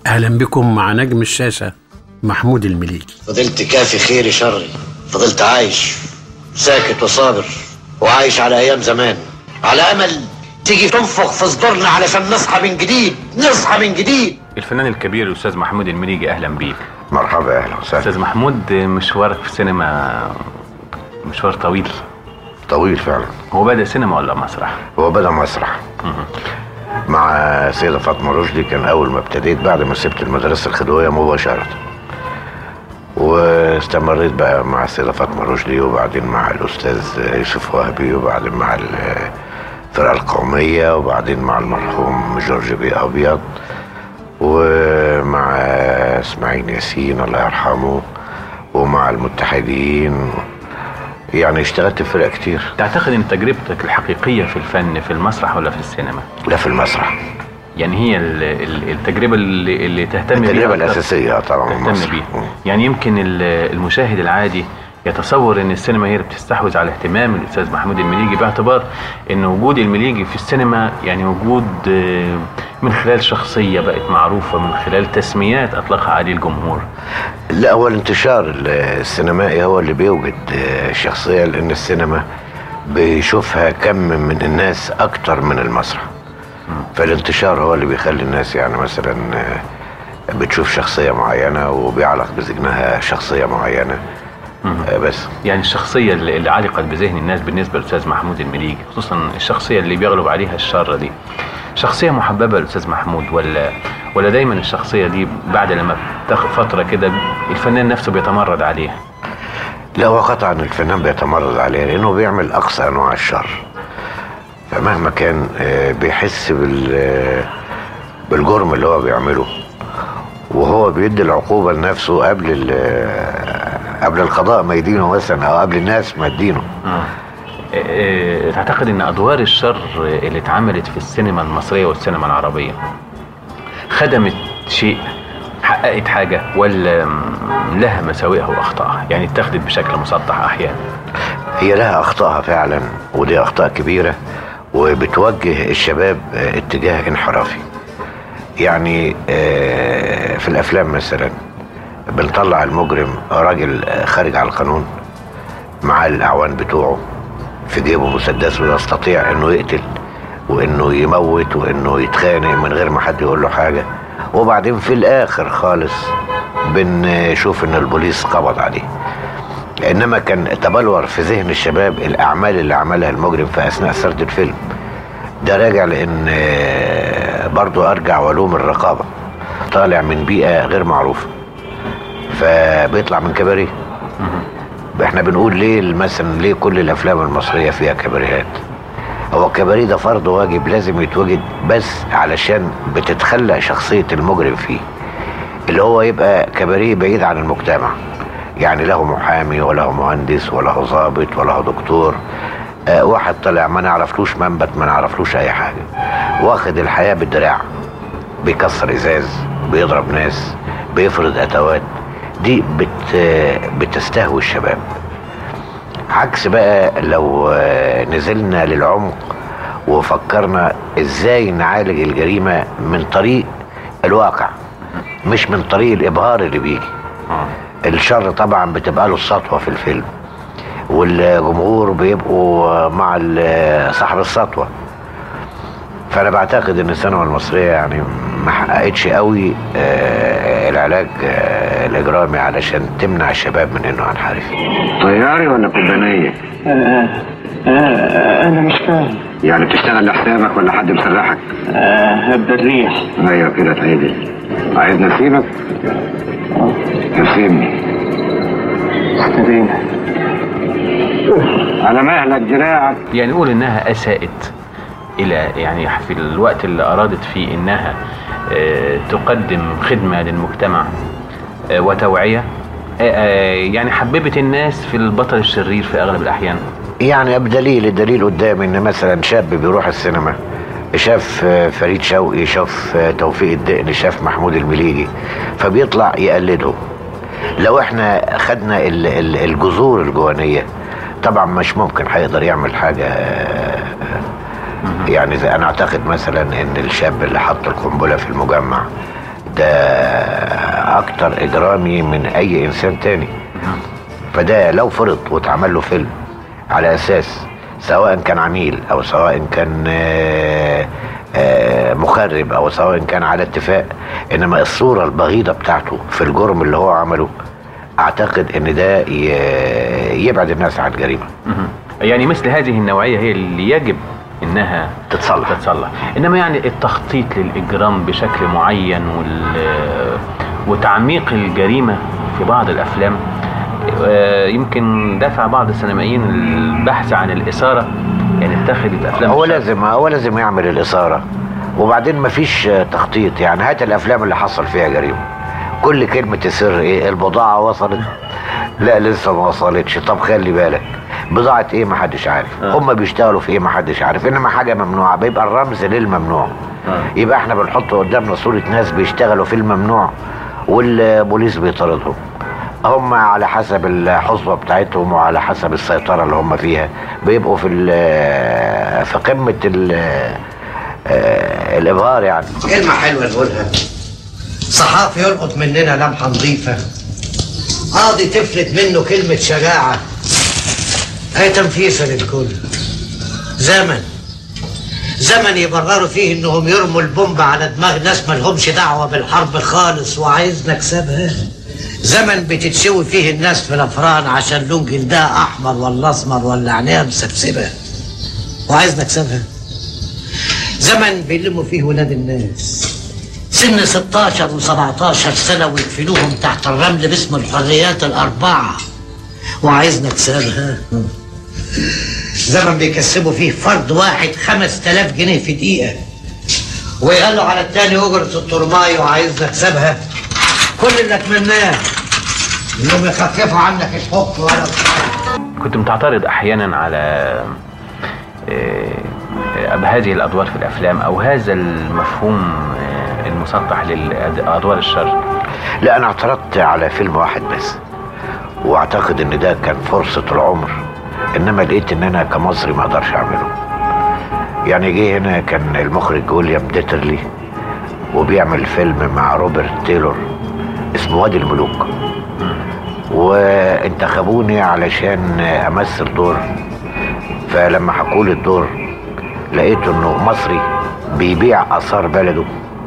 أهلا بكم مع نجم الشاشة محمود المليجي فضلت كافي خيري شري فضلت عايش ساكت وصابر وعايش على ايام زمان على امل تيجي تنفخ في صدورنا علشان نصحى من جديد نصحى من جديد الفنان الكبير الاستاذ محمود المليجي اهلا بيك مرحبا اهلا وسهلا استاذ محمود مشوارك في السينما مشوار طويل طويل فعلا هو بدا سينما ولا مسرح هو بدا مسرح مع سيدة فاطمة رشدي كان أول ما ابتديت بعد ما سبت المدرسة الخدوية مباشرة واستمريت بقى مع السيدة فاطمة رشدي وبعدين مع الأستاذ يوسف وهبي وبعدين مع الفرقة القومية وبعدين مع المرحوم جورج بي أبيض ومع اسماعيل ياسين الله يرحمه ومع المتحدين يعني اشتغلت في فرق كتير تعتقد ان تجربتك الحقيقيه في الفن في المسرح ولا في السينما لا في المسرح يعني هي ال- ال- التجربه اللي, اللي تهتم بيها التجربة أكتر؟ الأساسية طبعا تهتم مصر. بيه مم. يعني يمكن ال- المشاهد العادي يتصور ان السينما هي اللي بتستحوذ على اهتمام الاستاذ محمود المليجي باعتبار ان وجود المليجي في السينما يعني وجود آه، من خلال شخصيه بقت معروفه من خلال تسميات اطلقها عليه الجمهور لا هو الانتشار السينمائي هو اللي بيوجد الشخصية لأن السينما بيشوفها كم من الناس أكتر من المسرح فالانتشار هو اللي بيخلي الناس يعني مثلا بتشوف شخصية معينة وبيعلق بذهنها شخصية معينة بس يعني الشخصيه اللي اللي علقت بذهن الناس بالنسبه للاستاذ محمود المليجي خصوصا الشخصيه اللي بيغلب عليها الشر دي شخصيه محببه للاستاذ محمود ولا ولا دايما الشخصيه دي بعد لما بتاخد فتره كده الفنان نفسه بيتمرد عليها لا هو قطعا الفنان بيتمرد عليه لأنه بيعمل أقصى أنواع الشر فمهما كان آه، بيحس بال آه، بالجرم اللي هو بيعمله وهو بيدي العقوبة لنفسه قبل ال- آه، قبل القضاء ما يدينه مثلا أو قبل الناس ما تدينه آه، تعتقد ان ادوار الشر اللي اتعملت في السينما المصريه والسينما العربيه خدمت شيء حققت حاجه ولا م، لها مساوئها واخطائها يعني اتخذت بشكل مسطح احيانا هي لها أخطائها فعلا ودي أخطاء كبيرة وبتوجه الشباب آه، اتجاه انحرافي يعني آه، في الأفلام مثلا بنطلع المجرم راجل آه، خارج على القانون مع الأعوان بتوعه في جيبه مسدس ويستطيع انه يقتل وانه يموت وانه يتخانق من غير ما حد يقول له حاجه وبعدين في الاخر خالص بنشوف ان البوليس قبض عليه انما كان تبلور في ذهن الشباب الاعمال اللي عملها المجرم في اثناء سرد الفيلم ده راجع لان آه، برضو ارجع والوم الرقابه طالع من بيئه غير معروفه فبيطلع من كباريه احنا بنقول ليه مثلا ليه كل الافلام المصريه فيها كباريهات هو الكباريه ده فرض واجب لازم يتوجد بس علشان بتتخلق شخصيه المجرم فيه اللي هو يبقى كباريه بعيد عن المجتمع يعني له محامي وله مهندس وله ضابط وله دكتور آه واحد طلع ما نعرفلوش منبت ما نعرفلوش اي حاجه واخد الحياه بالدراع بيكسر ازاز بيضرب ناس بيفرض اتوات دي بت بتستهوي الشباب عكس بقى لو آه، نزلنا للعمق وفكرنا ازاي نعالج الجريمه من طريق الواقع مش من طريق الابهار اللي بيجي الشر طبعا بتبقى له السطوه في الفيلم والجمهور بيبقوا مع ال- صاحب السطوه فانا بعتقد ان السينما المصريه يعني ما حققتش قوي آه، العلاج آه، الاجرامي علشان تمنع الشباب من انه ينحرف طياري ولا كوبانية؟ انا مش فاهم يعني بتشتغل لحسابك ولا حد مسرحك؟ آه بالريح ايوه كده اتعدل عايزني اسيبك؟ سيبني ابتدينا على مهلك دراعك يعني نقول انها اساءت الى يعني في الوقت اللي ارادت فيه انها آه، تقدم خدمه للمجتمع آه، وتوعيه آه، آه، يعني حببت الناس في البطل الشرير في اغلب الاحيان يعني بدليل الدليل قدامي ان مثلا شاب بيروح السينما شاف آه، فريد شوقي شاف آه، توفيق الدقن شاف محمود المليجي فبيطلع يقلده لو احنا خدنا ال- ال- الجذور الجوانيه طبعا مش ممكن هيقدر يعمل حاجه آه، يعني زي انا اعتقد مثلا ان الشاب اللي حط القنبله في المجمع ده اكتر اجرامي من اي انسان تاني فده لو فرض واتعمل له فيلم على اساس سواء كان عميل او سواء كان آه، آه، مخرب او سواء كان على اتفاق انما الصوره البغيضه بتاعته في الجرم اللي هو عمله اعتقد ان ده ي- يبعد الناس عن الجريمه مهم. يعني مثل هذه النوعية هي اللي يجب انها تتصلح. تتصلح انما يعني التخطيط للاجرام بشكل معين وال وتعميق الجريمة في بعض الافلام آه، يمكن دفع بعض السينمائيين البحث عن الاثارة يعني اتخذت افلام هو الشر. لازم هو لازم يعمل الاثاره وبعدين مفيش آه، تخطيط يعني هات الافلام اللي حصل فيها جريمه كل كلمه السر ايه البضاعه وصلت لا لسه ما وصلتش طب خلي بالك بضاعه ايه ما حدش عارف آه. هم بيشتغلوا في ايه ما حدش عارف انما حاجه ممنوعه بيبقى الرمز للممنوع آه. يبقى احنا بنحط قدامنا صوره ناس بيشتغلوا في الممنوع والبوليس بيطاردهم هم على حسب الحصبة بتاعتهم وعلى حسب السيطرة اللي هم فيها بيبقوا في ال- في قمة ال- آه، الإبهار يعني كلمة حلوة نقولها صحافي يلقط مننا لمحة نظيفة قاضي تفلت منه كلمة شجاعة هي تنفيسة للكل زمن زمن يبرروا فيه انهم يرموا البومب على دماغ ناس مالهمش دعوة بالحرب خالص وعايز نكسبها زمن بتتشوي فيه الناس في الافران عشان لون جلدها احمر ولا اسمر ولا عينيها مسبسبة وعايز نكسبها زمن بيلموا فيه ولاد الناس سن 16 و17 سنة ويدفنوهم تحت الرمل باسم الحريات الأربعة وعايزنا نكسبها زمن بيكسبوا فيه فرد واحد 5000 جنيه في دقيقة ويغلوا على التاني أجرة الطرماية وعايزنا نكسبها كل اللي أتمناه إنهم يخففوا عنك الحكم ولا كنت بتعترض احيانا على آه، آه، هذه الادوار في الافلام او هذا المفهوم آه، المسطح لادوار الشر لا أنا اعترضت على فيلم واحد بس واعتقد ان ده كان فرصة العمر انما لقيت ان انا كمصري ما اقدرش اعمله يعني جه هنا كان المخرج ويليام ديترلي وبيعمل فيلم مع روبرت تايلور اسمه وادي الملوك وانتخبوني علشان امثل دور فلما حكولي الدور لقيت انه مصري بيبيع اثار بلده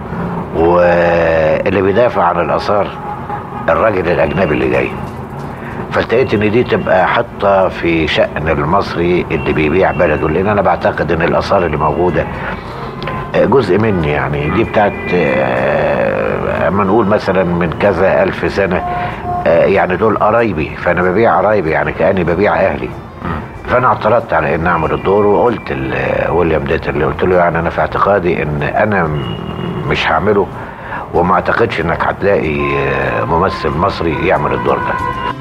واللي بيدافع عن الاثار الراجل الاجنبي اللي جاي فالتقيت ان دي تبقى حطه في شأن المصري اللي بيبيع بلده لان انا بعتقد ان الاثار اللي موجوده آه، جزء مني يعني دي بتاعت آه، اما نقول مثلا من كذا الف سنه آه، يعني دول قرايبي فانا ببيع قرايبي يعني كاني ببيع اهلي فانا اعترضت على ان اعمل الدور وقلت لويليام ديتر اللي قلت له يعني انا في اعتقادي ان انا م- مش هعمله وما اعتقدش انك هتلاقي آه، ممثل مصري يعمل الدور ده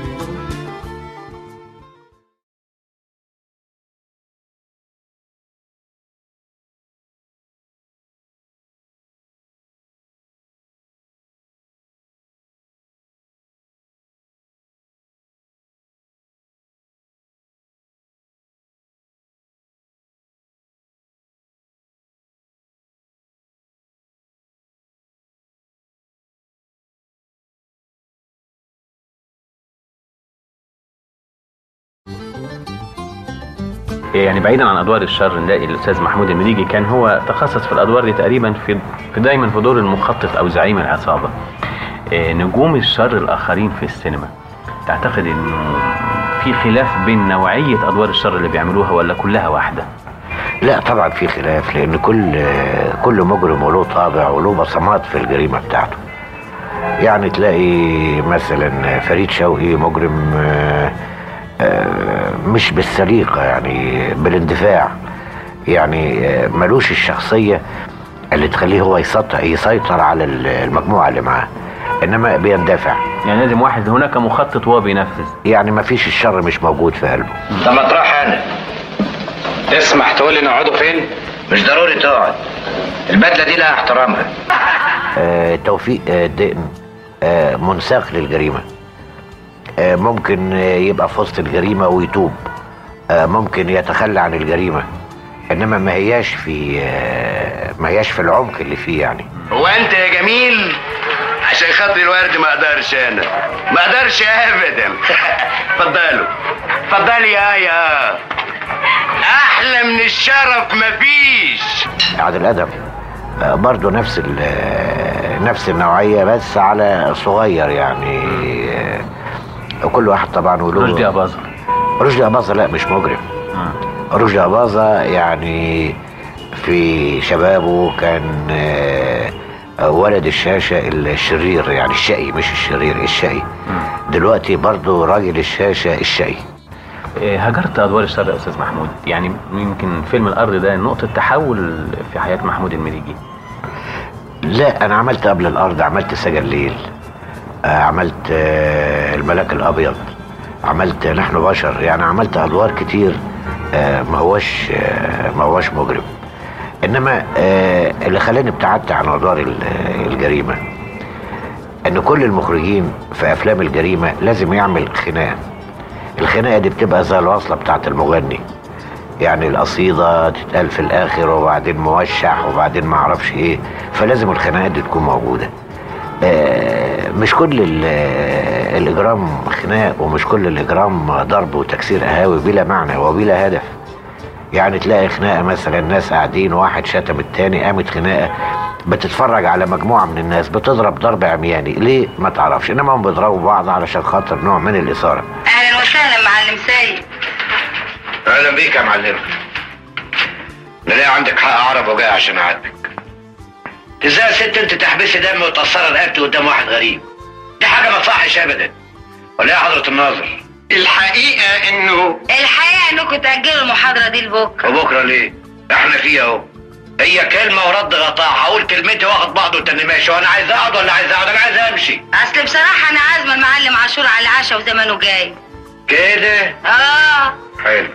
يعني بعيدا عن ادوار الشر نلاقي الاستاذ محمود المليجي كان هو تخصص في الادوار دي تقريبا في, في دايما في دور المخطط او زعيم العصابه آه، نجوم الشر الاخرين في السينما تعتقد انه في خلاف بين نوعيه ادوار الشر اللي بيعملوها ولا كلها واحده لا طبعا في خلاف لان كل كل مجرم وله طابع وله بصمات في الجريمه بتاعته يعني تلاقي مثلا فريد شوقي مجرم آه، آه، مش بالسليقه يعني بالاندفاع يعني آه، ملوش الشخصيه اللي تخليه هو يسيطر يسيطر على المجموعه اللي معاه انما بيندفع يعني لازم واحد هناك مخطط وهو بينفذ يعني ما فيش الشر مش موجود في قلبه طب ما تروح انا تسمح تقول لي نقعدوا فين؟ مش ضروري تقعد البدله دي لها احترامها آه، توفيق آه، دقن آه، منساق للجريمة آه، ممكن آه، يبقى في وسط الجريمة ويتوب آه، ممكن يتخلى عن الجريمة انما ما هياش في آه، ما هياش في العمق اللي فيه يعني هو انت يا جميل عشان خاطري الورد ما اقدرش انا ما اقدرش ابدا اتفضلوا اتفضلي يا يا احلى من الشرف مفيش عادل ادم آه، برضه نفس ال- آه، نفس النوعيه بس على صغير يعني آه، وكل واحد طبعا وله رشدي اباظه رشدي اباظه لا مش مجرم رشدي اباظه يعني في شبابه كان آه، ولد الشاشه الشرير يعني الشقي مش الشرير الشقي دلوقتي برضه راجل الشاشه الشقي إيه، هجرت ادوار الشر يا استاذ محمود يعني يمكن فيلم الارض ده نقطه تحول في حياه محمود المليجي لا انا عملت قبل الارض عملت سجن ليل آه، عملت آه، الملاك الابيض عملت نحن بشر يعني عملت ادوار كتير آه، ما هوش آه، ما هوش مجرم انما آه، اللي خلاني ابتعدت عن ادوار ال- الجريمه ان كل المخرجين في افلام الجريمه لازم يعمل خناقه الخناقه دي بتبقى زي الوصله بتاعت المغني يعني القصيدة تتقال في الآخر وبعدين موشح وبعدين ما أعرفش إيه فلازم الخناقات دي تكون موجودة آه، مش كل ال- آه، الإجرام خناق ومش كل الإجرام ضرب وتكسير قهاوي بلا معنى وبلا هدف يعني تلاقي خناقة مثلا ناس قاعدين واحد شتم التاني قامت خناقة بتتفرج على مجموعة من الناس بتضرب ضرب عمياني ليه ما تعرفش انما هم بيضربوا بعض علشان خاطر نوع من الإثارة اهلا وسهلا معلم سيد اهلا بيك يا معلم نلاقي عندك حق عرب وجاي عشان اعاتبك ازاي يا ست انت تحبسي دم وتأثر رقبتي قدام واحد غريب دي حاجه ما تصحش ابدا ولا ايه يا حضره الناظر الحقيقه انه الحقيقه انكم تاجلوا المحاضره دي لبكره وبكره ليه احنا فيها اهو هي كلمه ورد غطاء هقول كلمتي واخد بعضه وتاني ماشي وانا عايز اقعد ولا عايز اقعد انا عايز امشي اصل بصراحه انا عازمه المعلم عاشور على العشاء وزمانه جاي كده اه حلو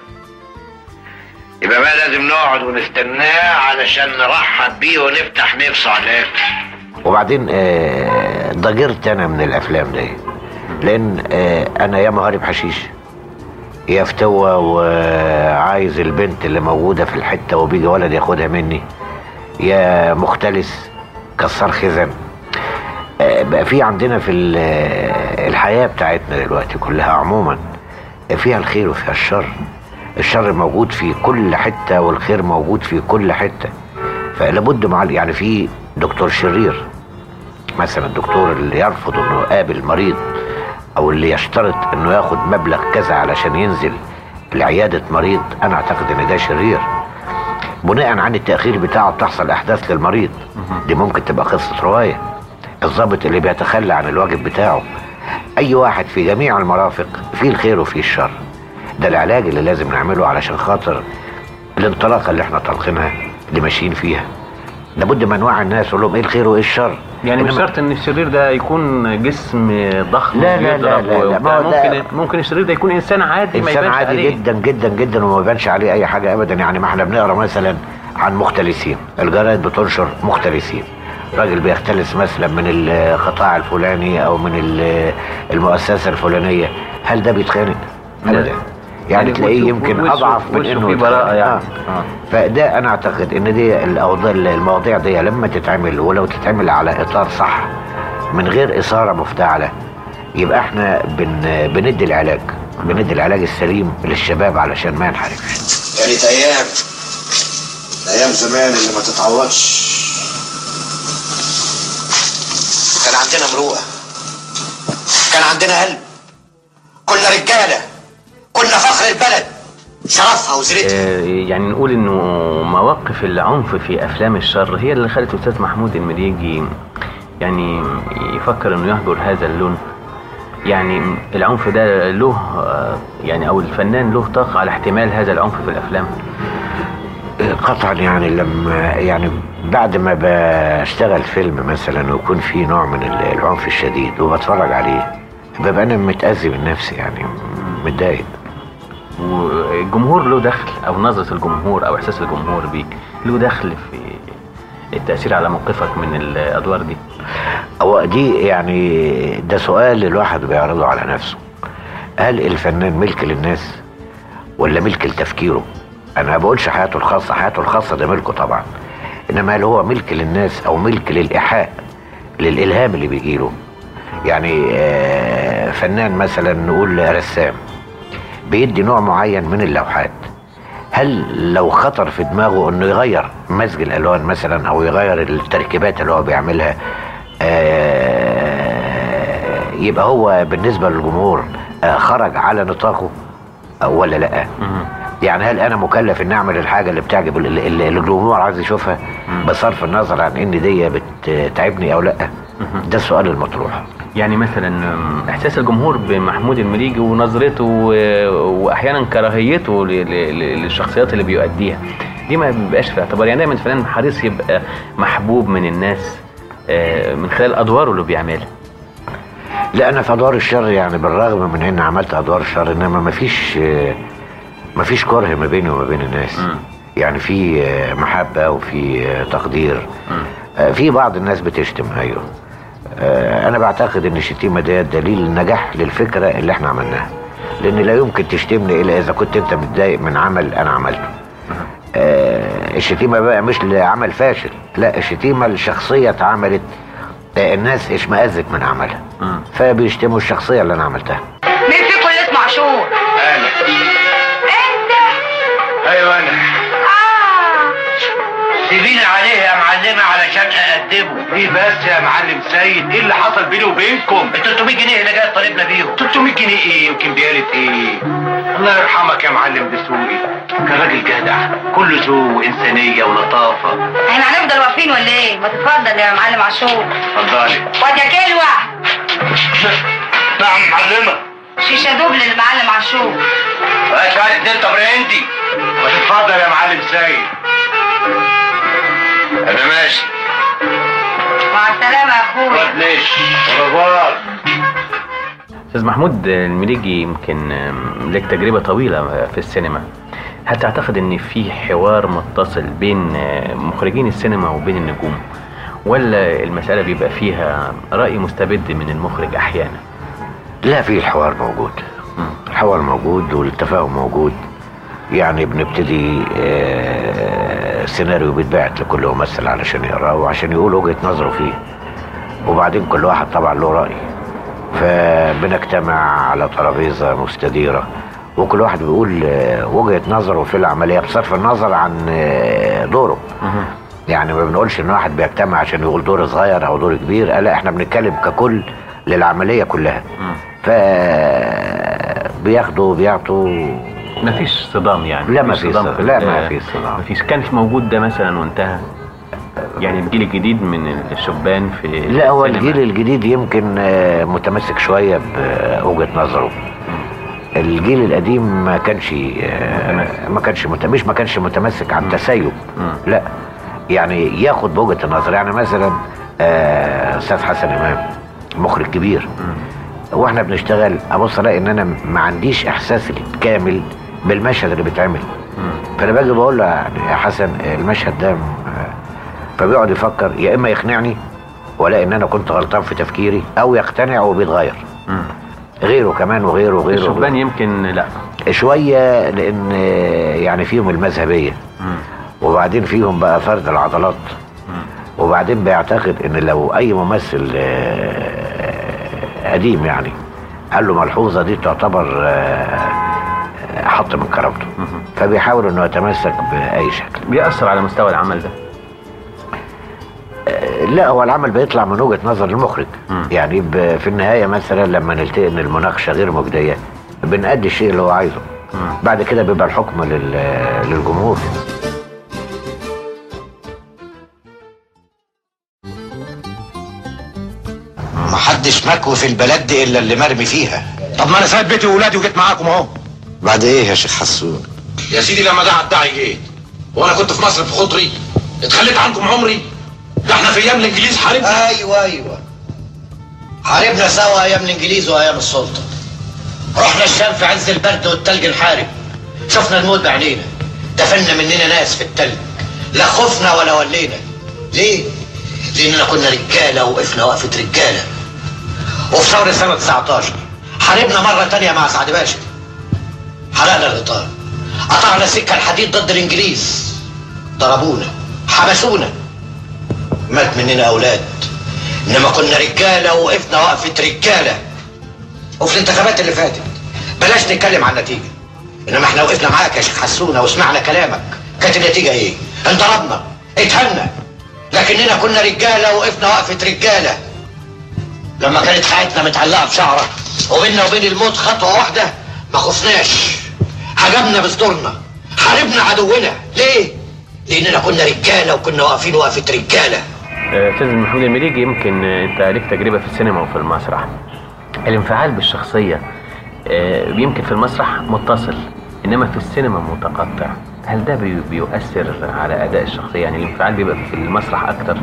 يبقى بقى لازم نقعد ونستناه علشان نرحب بيه ونفتح نفسه على الاخر وبعدين آه، ضجرت انا من الافلام دي لان آه، انا يا مهارب حشيش يا فتوة وعايز البنت اللي موجودة في الحتة وبيجي ولد ياخدها مني يا مختلس كسر خزن آه، بقى في عندنا في ال- آه، الحياة بتاعتنا دلوقتي كلها عموما فيها الخير وفيها الشر الشر موجود في كل حتة والخير موجود في كل حتة فلابد مع يعني في دكتور شرير مثلا الدكتور اللي يرفض انه يقابل مريض او اللي يشترط انه ياخد مبلغ كذا علشان ينزل لعيادة مريض انا اعتقد ان ده شرير بناء عن التأخير بتاعه بتحصل احداث للمريض دي ممكن تبقى قصة رواية الضابط اللي بيتخلى عن الواجب بتاعه اي واحد في جميع المرافق فيه الخير وفيه الشر ده العلاج اللي لازم نعمله علشان خاطر الانطلاقه اللي احنا طالقينها اللي ماشيين فيها لابد ما نوعي الناس ونقول لهم ايه الخير وايه الشر يعني مش إنما- شرط ان الشرير ده يكون جسم ضخم لا، لا، بيضرب لا، لا، لا، ما وبتاع. هو ده- ممكن ممكن الشرير ده يكون انسان عادي ما انسان يبانش عادي عليه جدا جدا جدا وما يبانش عليه اي حاجه ابدا يعني ما احنا بنقرا مثلا عن مختلسين الجرايد بتنشر مختلسين راجل بيختلس مثلا من القطاع الفلاني او من ال- المؤسسه الفلانيه هل ده بيتخانق ابدا يعني, يعني تلاقيه وشه- يمكن وشه- اضعف من وشه انه فيه براءة يتخانق. يعني. آه. آه. فده انا اعتقد ان دي الاوضاع المواضيع دي لما تتعمل ولو تتعمل على اطار صح من غير اثاره مفتعله يبقى احنا بن بندي العلاج بندي العلاج السليم للشباب علشان ما ينحرفش كانت ايام ايام زمان اللي ما تتعوضش كان عندنا مروءه كان عندنا قلب كنا رجاله كنا فخر البلد شرفها وزرتها آه، يعني نقول انه مواقف العنف في افلام الشر هي اللي خلت استاذ محمود المليجي يعني يفكر انه يهجر هذا اللون يعني العنف ده له آه، يعني او الفنان له طاقه على احتمال هذا العنف في الافلام قطعا يعني لما يعني بعد ما بشتغل فيلم مثلا ويكون فيه نوع من ال- العنف الشديد وبتفرج عليه ببقى انا متأذي من نفسي يعني متضايق والجمهور له دخل او نظره الجمهور او احساس الجمهور بيك له دخل في التاثير على موقفك من الادوار دي هو دي يعني ده سؤال الواحد بيعرضه على نفسه هل الفنان ملك للناس ولا ملك لتفكيره انا ما بقولش حياته الخاصه حياته الخاصه ده ملكه طبعا انما هل هو ملك للناس او ملك للايحاء للالهام اللي بيجيله يعني آه، فنان مثلا نقول رسام بيدي نوع معين من اللوحات هل لو خطر في دماغه انه يغير مزج الالوان مثلا او يغير التركيبات اللي هو بيعملها آه، يبقى هو بالنسبه للجمهور آه، خرج على نطاقه أو ولا لا يعني هل انا مكلف ان اعمل الحاجه اللي بتعجب ال- ال- اللي الجمهور عايز يشوفها بصرف النظر عن ان دي بتتعبني او لا ده السؤال المطروح يعني مثلا أم، احساس الجمهور بمحمود المليجي ونظرته و- واحيانا كراهيته ل- ل- ل- للشخصيات اللي بيؤديها دي ما بيبقاش في اعتبار يعني دايما الفنان حريص يبقى محبوب من الناس آه، من خلال ادواره اللي بيعملها لا انا في ادوار الشر يعني بالرغم من ان عملت ادوار الشر انما ما فيش ما فيش كره ما بيني وما بين الناس يعني في آه، محبه وفي آه، تقدير آه، في بعض الناس بتشتم ايوه آه، انا بعتقد ان الشتيمه ده دليل نجاح للفكره اللي احنا عملناها لان لا يمكن تشتمني الا اذا كنت انت متضايق من عمل انا عملته آه، الشتيمه بقى مش لعمل فاشل لا الشتيمه لشخصيه اتعملت آه، الناس اشمئزت من عملها فبيشتموا الشخصيه اللي انا عملتها مين فيكم اللي اسمه عاشور؟ انا انت ايوه انا اه سيبيني عليه يا معلمة علشان أقدمه ايه بس يا معلم سيد ايه اللي حصل بيني وبينكم ال 300 جنيه اللي جاي طالبنا بيهم 300 جنيه ايه وكمبيالة ايه الله يرحمك يا معلم دسوقي كان راجل جدع كله ذوق وانسانيه ولطافه احنا هنفضل واقفين ولا ايه؟ ما تتفضل يا معلم عاشور اتفضلي واد يا كلوة نعم معلمه شيشة دوبل للمعلم عاشور ماشي على اتنين تمر هندي اتفضل يا معلم سيد انا ماشي مع السلامة يا اخويا ليش ربار استاذ محمود المليجي يمكن آم، لك تجربه طويله في السينما هل تعتقد ان في حوار متصل بين آه، مخرجين السينما وبين النجوم ولا المساله بيبقى فيها راي مستبد من المخرج احيانا لا في الحوار موجود الحوار موجود والتفاهم موجود يعني بنبتدي آه، سيناريو بيتبعت لكل ممثل علشان يقراه وعشان يقول وجهة نظره فيه وبعدين كل واحد طبعا له رأي فبنجتمع على ترابيزة مستديرة وكل واحد بيقول آه، وجهة نظره في العملية بصرف النظر عن آه، دوره يعني ما بنقولش ان واحد بيجتمع عشان يقول دور صغير او دور كبير لا احنا بنتكلم ككل للعملية كلها ف بياخدوا بيعطوا مفيش صدام يعني لا، مفيش مفيش صدام صدام. لا، ال- مفيش صدام. مفيش كان في موجود ده مثلا وانتهى يعني الجيل الجديد من الشبان في لا هو السينما. الجيل الجديد يمكن آه، متمسك شوية بوجهة نظره الجيل القديم ما كانش آه، ما كانش مت- مش ما كانش متمسك عن تسيب لا يعني ياخد بوجهة النظر يعني مثلا آه، استاذ حسن امام مخرج كبير واحنا بنشتغل ابص الاقي ان انا ما عنديش احساس كامل بالمشهد اللي بيتعمل فانا باجي بقول له يعني يا حسن المشهد ده آه، فبيقعد يفكر يا اما يقنعني ولا ان انا كنت غلطان في تفكيري او يقتنع وبيتغير غيره كمان وغيره وغيره الشبان يمكن لا شويه لان آه، يعني فيهم المذهبيه وبعدين فيهم بقى فرد العضلات وبعدين بيعتقد ان لو اي ممثل آه، قديم يعني قال له ملحوظه دي تعتبر آه، حط من كرامته فبيحاول انه يتمسك باي شكل بيأثر على مستوى العمل ده لا هو العمل بيطلع من وجهه نظر المخرج يعني ب- في النهايه مثلا لما نلتقي ان المناقشه غير مجديه بنأدي الشيء اللي هو عايزه بعد كده بيبقى الحكم لل- للجمهور محدش مكوي في البلد دي الا اللي مرمي فيها طب ما انا سايب بيتي واولادي وجيت معاكم اهو بعد ايه يا شيخ حسون يا سيدي لما ده الداعي جيت وانا كنت في مصر في خضري اتخليت عنكم عمري ده احنا في ايام الانجليز حاربنا ايوه ايوه حاربنا سوا ايام الانجليز وايام السلطه رحنا الشام في عز البرد والتلج الحارب شفنا الموت بعينينا دفنا مننا ناس في التلج لا خفنا ولا ولينا ليه؟ لاننا كنا رجاله وقفنا وقفه رجاله وفي ثوره سنه 19 حاربنا مره تانية مع سعد باشا حرقنا الغطاء قطعنا سكه الحديد ضد الانجليز ضربونا حبسونا مات مننا اولاد انما كنا رجاله ووقفنا وقفه رجاله وفي الانتخابات اللي فاتت بلاش نتكلم عن النتيجه انما احنا وقفنا معاك يا شيخ حسونه وسمعنا كلامك كانت النتيجه ايه؟ انضربنا اتهنا لكننا كنا رجاله وقفنا وقفه رجاله لما كانت حياتنا متعلقه بشعره وبيننا وبين الموت خطوه واحده ما خفناش هجمنا بصدورنا حاربنا عدونا ليه؟ لاننا كنا رجاله وكنا واقفين وقفه رجاله آه، استاذ محمود المليجي يمكن آه، انت ليك تجربه في السينما وفي المسرح الانفعال بالشخصيه آه، يمكن في المسرح متصل انما في السينما متقطع هل ده بي- بيؤثر على اداء الشخصيه يعني الانفعال بيبقى في المسرح اكتر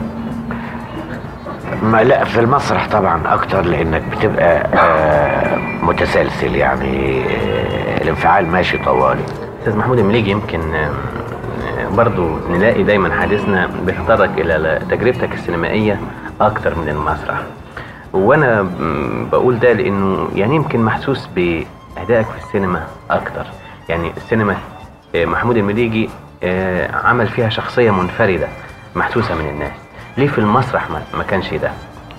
ما لا في المسرح طبعا اكتر لانك بتبقى آه، متسلسل يعني آه، الانفعال ماشي طوالي استاذ محمود المليجي يمكن آه، آه، برضو نلاقي دايما حديثنا بيتطرق الى تجربتك السينمائيه اكتر من المسرح وانا م، بقول ده لانه يعني يمكن محسوس بادائك في السينما اكتر يعني السينما آه، محمود المليجي آه، عمل فيها شخصيه منفرده محسوسه من الناس ليه في المسرح ما, ما كانش ده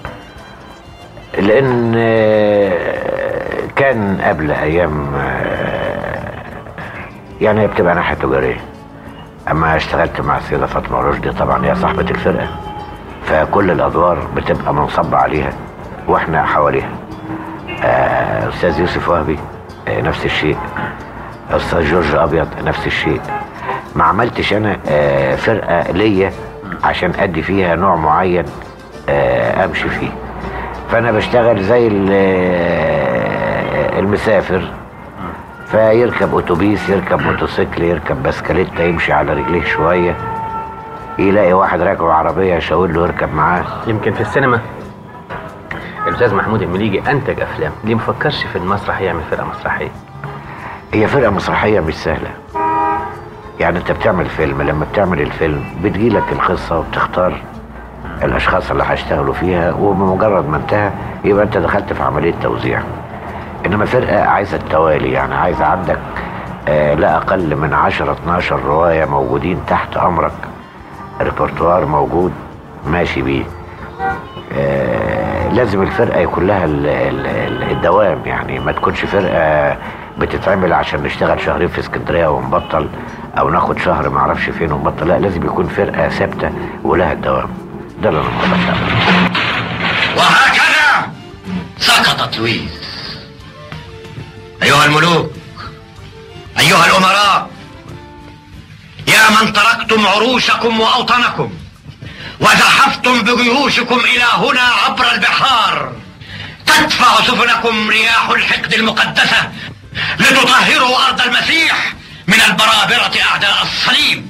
لان آه، كان قبل ايام آه، يعني هي بتبقى ناحيه تجاريه اما اشتغلت مع السيده فاطمه رشدي طبعا هي صاحبه الفرقه فكل الادوار بتبقى منصب عليها واحنا حواليها آه، استاذ يوسف وهبي آه، نفس الشيء استاذ جورج ابيض نفس الشيء ما عملتش انا آه، فرقه ليا عشان ادي فيها نوع معين آه، امشي فيه فانا بشتغل زي ال- آه، المسافر فيركب اتوبيس يركب موتوسيكل يركب بسكليتة يمشي على رجليه شويه يلاقي واحد راكب عربيه يشاور له يركب معاه يمكن في السينما الاستاذ محمود المليجي انتج افلام ليه ما فكرش في المسرح يعمل فرقه مسرحيه هي فرقة مسرحية مش سهلة يعني انت بتعمل فيلم لما بتعمل الفيلم بتجيلك القصة وبتختار الاشخاص اللي هيشتغلوا فيها وبمجرد ما انتهى يبقى انت دخلت في عملية توزيع انما فرقة عايزة التوالي يعني عايزة عندك آه لا اقل من 10 12 رواية موجودين تحت امرك ريperتوار موجود ماشي بيه آه، لازم الفرقة يكون لها ال- ال- ال- الدوام يعني ما تكونش فرقة بتتعمل عشان نشتغل شهرين في اسكندرية ونبطل او ناخد شهر ما اعرفش فين ونبطل لا لازم يكون فرقة ثابتة ولها الدوام ده اللي انا مقتنع بيه. وهكذا سقطت لويس أيها الملوك أيها الأمراء يا من تركتم عروشكم وأوطنكم وزحفتم بجيوشكم إلى هنا عبر البحار تدفع سفنكم رياح الحقد المقدسة لتطهروا أرض المسيح من البرابرة أعداء الصليب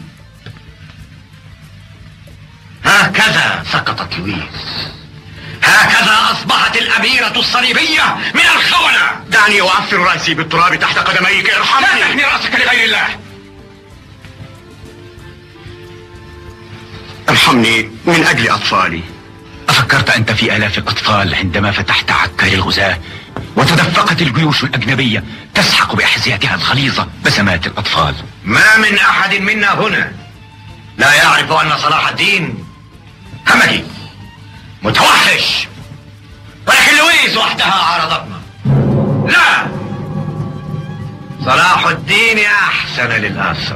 هكذا سقطت لويس هكذا أصبحت الأميرة الصليبية من الخونة دعني أعفر رأسي بالتراب تحت قدميك لا ارحمني تحني رأسك لغير الله ارحمني من أجل أطفالي أفكرت أنت في آلاف الأطفال عندما فتحت عكار الغزاة وتدفقت الجيوش الأجنبية تسحق بأحذيتها الغليظة بسمات الأطفال ما من أحد منا هنا لا يعرف أن صلاح الدين همجي متوحش ولكن لويس وحدها عارضتنا لا صلاح الدين أحسن للأسرى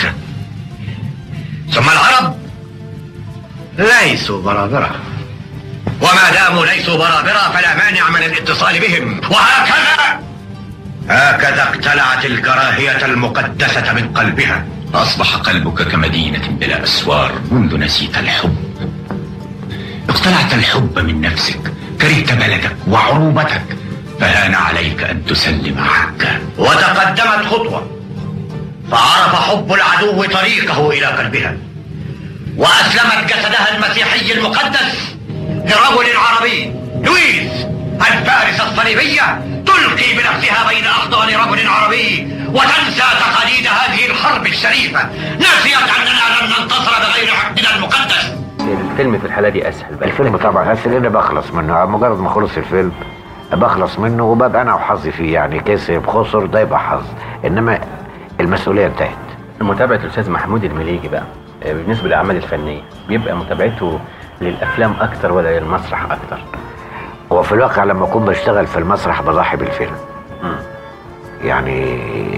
ثم العرب ليسوا برابرة وما داموا ليسوا برابرة فلا مانع من الاتصال بهم وهكذا هكذا اقتلعت الكراهية المقدسة من قلبها أصبح قلبك كمدينة بلا أسوار منذ نسيت الحب اقتلعت الحب من نفسك كرهت بلدك وعروبتك فهان عليك أن تسلم عكا وتقدمت خطوة فعرف حب العدو طريقه إلى قلبها وأسلمت جسدها المسيحي المقدس لرجل عربي لويس الفارس الصليبية تلقي بنفسها بين أحضان رجل عربي وتنسى تقاليد هذه الحرب الشريفة نسيت أننا لن ننتصر بغير عقدنا المقدس الفيلم في الحاله دي اسهل بقى الفيلم طبعا بس اللي انا بخلص منه مجرد ما خلص الفيلم بخلص منه وببقى انا وحظي فيه يعني كسب خسر ده يبقى حظ انما المسؤوليه انتهت متابعه الاستاذ محمود المليجي بقى آه، بالنسبه للاعمال الفنيه بيبقى متابعته للافلام اكتر ولا للمسرح اكتر وفي الواقع لما اكون بشتغل في المسرح بضحي بالفيلم مم. يعني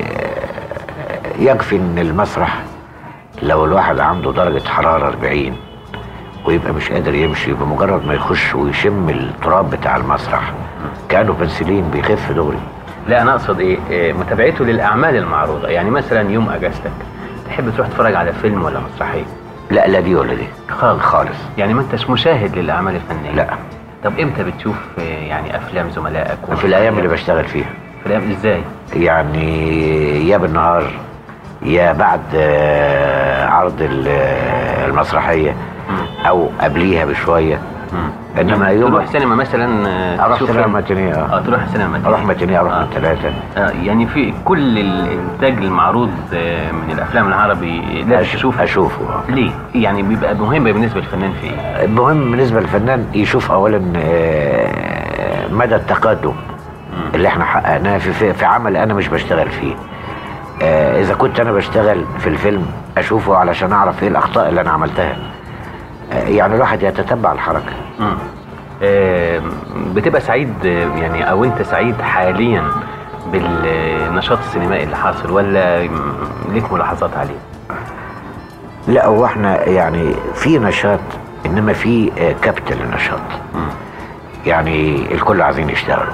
يكفي ان المسرح لو الواحد عنده درجة حرارة 40 ويبقى مش قادر يمشي بمجرد ما يخش ويشم التراب بتاع المسرح كأنه بنسلين بيخف دغري لا انا اقصد ايه إيه، متابعته للاعمال المعروضه يعني مثلا يوم اجازتك تحب تروح تتفرج على فيلم ولا مسرحيه لا لا دي ولا دي خالص خالص يعني ما انتش مشاهد للاعمال الفنيه لا طب امتى بتشوف آه، يعني افلام زملائك في الايام اللي بشتغل فيها في الايام ازاي يعني يا بالنهار يا بعد آه، عرض ال- آه، المسرحية او قبليها بشوية انما يوم تروح سينما مثلا آه، اروح تشوف سينما فيلم؟ ماتينيه اه اه تروح سينما ماتينيه اروح ماتينيه اروح آه. من ثلاثة آه يعني في كل الانتاج المعروض آه، من الافلام العربي لازم تشوفه اشوفه آه. ليه؟ يعني بيبقى مهم بالنسبه للفنان في ايه؟ المهم بالنسبة للفنان يشوف اولا آه، مدى التقدم اللي احنا حققناه في, في, في عمل انا مش بشتغل فيه آه، اذا كنت انا بشتغل في الفيلم اشوفه علشان اعرف ايه الاخطاء اللي انا عملتها آه، يعني الواحد يتتبع الحركة مم. آه، بتبقى سعيد آه، يعني او انت سعيد حاليا بالنشاط السينمائي اللي حاصل ولا مم، ليك ملاحظات عليه؟ لا هو احنا يعني في نشاط انما في آه، كبت للنشاط يعني الكل عايزين يشتغلوا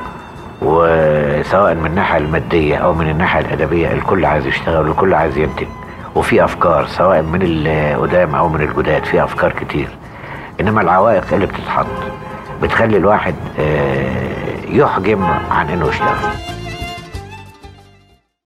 وسواء من الناحيه الماديه او من الناحيه الادبيه الكل عايز يشتغل والكل عايز ينتج وفي افكار سواء من القدام او من الجداد في افكار كتير انما العوائق اللي بتتحط بتخلي الواحد آه، يحجم عن انه يشتغل